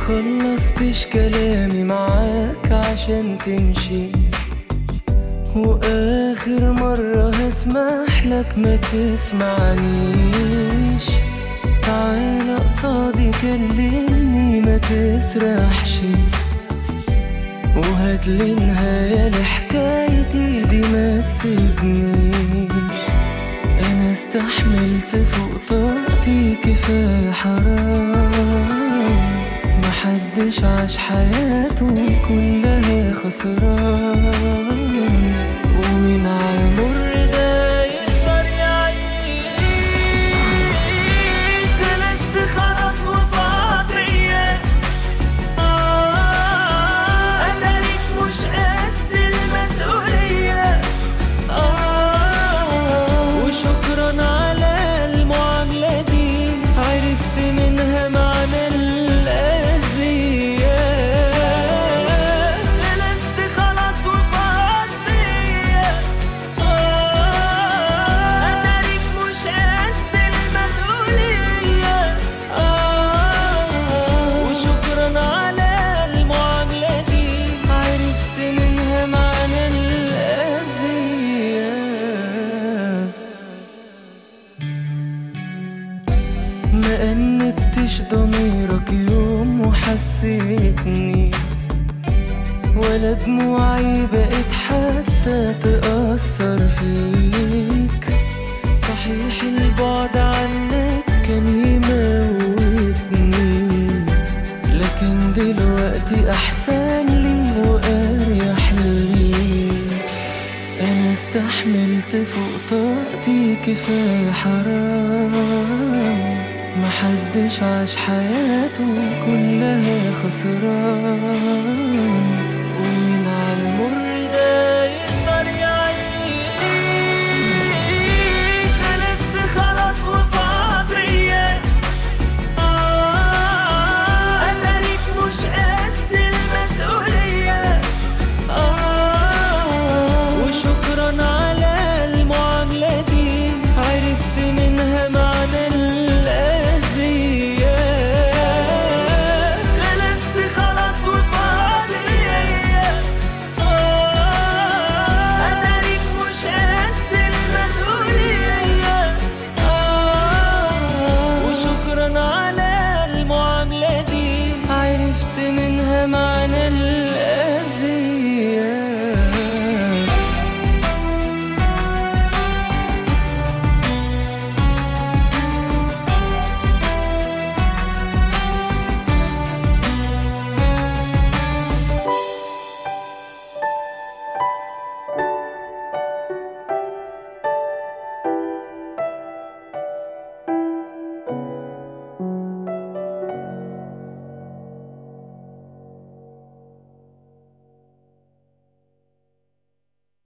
خلصتش كلامي معاك عشان تمشي واخر مرة هسمح لك ما تسمعنيش تعال قصادي كلمني ما تسرحش وهاتلي نهاية لحكايتي دي ما تسيبنيش انا استحملت فوق طاقتي كفاية حرام محدش عاش حياته كلها خسران ومين عالمر ده يقدر يعيش جلست خلاص وفاض بيا أنا ليك مش قد المسؤولية آه وشكرا على المعاملة دي عرفت منها معنى الأذية جلست خلاص وفاض بيا أنا ليك مش قد المسؤولية وشكرا على المعاملة دي عرفت منها معنى الأذية ما أنبتش ضميرك يوم وحسيتني ولا دموعي بقت حتى تأثر فيك صحيح البعد عنك كان يموتني لكن دلوقتي أحسن لي وأريح لي أنا استحملت فوق طاقتي كفاية حرام محدش عاش حياته كلها خسران